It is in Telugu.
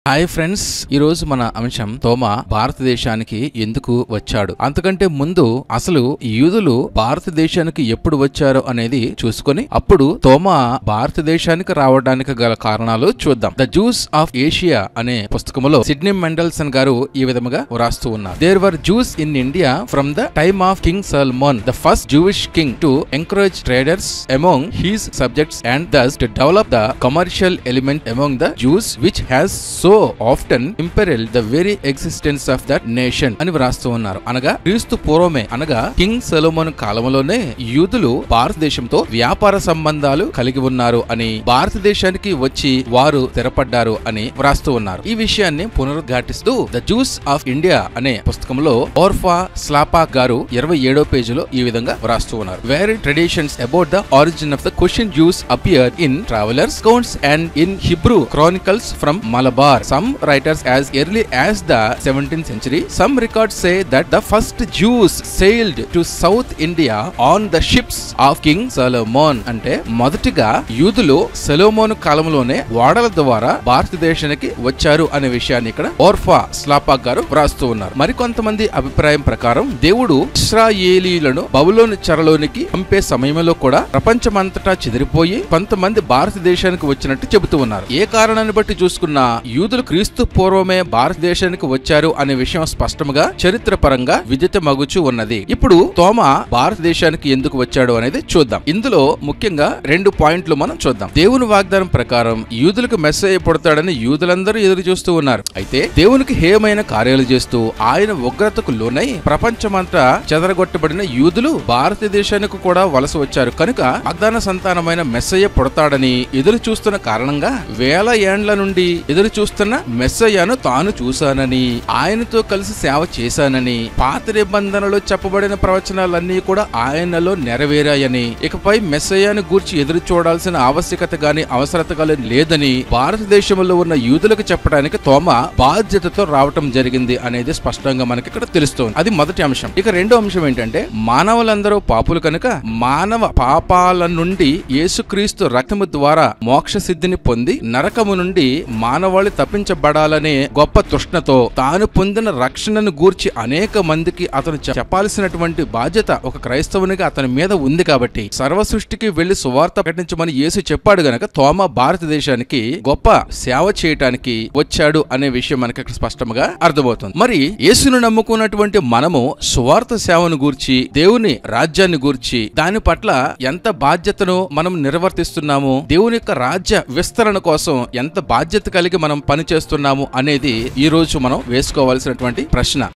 హాయ్ ఫ్రెండ్స్ ఈ రోజు మన అంశం తోమ భారతదేశానికి ఎందుకు వచ్చాడు అంతకంటే ముందు అసలు యూదులు భారతదేశానికి ఎప్పుడు వచ్చారు అనేది చూసుకొని అప్పుడు తోమ భారతదేశానికి రావడానికి గల కారణాలు చూద్దాం ద జ్యూస్ ఆఫ్ ఏషియా అనే పుస్తకములో సిడ్నీ మెండల్సన్ గారు ఈ విధముగా వ్రాస్తూ ఉన్నారు there were Jews in India from the time of king Solomon the first Jewish king to encourage traders among his subjects and thus to develop the commercial element among the Jews which has so often imperil the very existence of that nation అని వ్రాస్తూ ఉన్నారు అనగా క్రీస్తు పూర్వమే అనగా కింగ్ సెలోమోన్ కాలంలోనే యూదులు భారతదేశంతో వ్యాపార సంబంధాలు కలిగి ఉన్నారు అని భారతదేశానికి వచ్చి వారు స్థిరపడ్డారు అని వ్రాస్తూ ఉన్నారు ఈ విషయాన్ని పునరుద్ఘాటిస్తూ ద జ్యూస్ ఆఫ్ ఇండియా అనే పుస్తకంలో ఓర్ఫా స్లాపా గారు ఇరవై ఏడో పేజీలో ఈ విధంగా వ్రాస్తూ ఉన్నారు various traditions about the origin of the question Jews appear in travellers counts and in Hebrew chronicles from Malabar some writers as early as the 17th century some records say that the first jews sailed to south india on the ships of king solomon అంటే మొదటిగా యూదులు సెలోమోను కాలంలోనే ఓడల ద్వారా భారతదేశానికి వచ్చారు అనే విషయాన్ని ఇక్కడ ఓర్ఫా స్లాపాక్ గారు వ్రాస్తూ ఉన్నారు మరికొంతమంది అభిప్రాయం ప్రకారం దేవుడు ఇస్రాయేలీలను బబులోని చెరలోనికి పంపే సమయంలో కూడా ప్రపంచమంతటా చెదిరిపోయి కొంతమంది భారతదేశానికి వచ్చినట్టు చెబుతూ ఉన్నారు ఏ కారణాన్ని బట్టి చూసుకున్నా యూదులు క్రీస్తు పూర్వమే భారతదేశానికి వచ్చారు అనే విషయం స్పష్టంగా చరిత్ర పరంగా విదిత మగుచు ఉన్నది ఇప్పుడు తోమ భారతదేశానికి ఎందుకు వచ్చాడు అనేది చూద్దాం ఇందులో ముఖ్యంగా రెండు పాయింట్లు మనం చూద్దాం దేవుని వాగ్దానం ప్రకారం యూదులకు మెస్సయ్య పుడతాడని యూదులందరూ ఎదురు చూస్తూ ఉన్నారు అయితే దేవునికి హేయమైన కార్యాలు చేస్తూ ఆయన ఉగ్రతకు లోనై ప్రపంచమంతా చెదరగొట్టబడిన యూదులు భారతదేశానికి కూడా వలస వచ్చారు కనుక వాగ్దాన సంతానమైన మెస్సయ్య పుడతాడని ఎదురు చూస్తున్న కారణంగా వేల ఏండ్ల నుండి ఎదురు చూస్తున్న మెస్సయ్యను తాను చూశానని ఆయనతో కలిసి సేవ చేశానని పాత నిబంధనలో చెప్పబడిన ప్రవచనాలన్నీ కూడా ఆయనలో నెరవేరాయని ఇకపై మెస్సయ్యను గూర్చి ఎదురు చూడాల్సిన ఆవశ్యకత గాని అవసరత గాని లేదని భారతదేశంలో ఉన్న యూదులకు చెప్పడానికి తోమ బాధ్యతతో రావటం జరిగింది అనేది స్పష్టంగా మనకి ఇక్కడ తెలుస్తోంది అది మొదటి అంశం ఇక రెండో అంశం ఏంటంటే మానవులందరూ పాపులు కనుక మానవ పాపాల నుండి యేసుక్రీస్తు రక్తము ద్వారా మోక్ష సిద్ధిని పొంది నరకము నుండి మానవాళి తప్పించబడాలనే గొప్ప తృష్ణతో తాను పొందిన రక్షణను గూర్చి అనేక మందికి అతను చె- చెప్పాల్సినటువంటి బాధ్యత ఒక క్రైస్తవునిగా అతని మీద ఉంది కాబట్టి సర్వ సృష్టికి వెళ్లి సువార్త ప్రకటించమని యేసు చెప్పాడు గనక తోమ భారతదేశానికి గొప్ప సేవ చేయటానికి వచ్చాడు అనే విషయం మనకి ఇక్కడ స్పష్టంగా అర్థమవుతుంది మరి యేసును నమ్ముకున్నటువంటి మనము సువార్త సేవను గూర్చి దేవుని రాజ్యాన్ని గూర్చి దాని పట్ల ఎంత బాధ్యతను మనం నిర్వర్తిస్తున్నాము దేవుని యొక్క రాజ్య విస్తరణ కోసం ఎంత బాధ్యత కలిగి మనం పని చేస్తున్నాము అనేది ఈ రోజు మనం వేసుకోవాల్సినటువంటి ప్రశ్న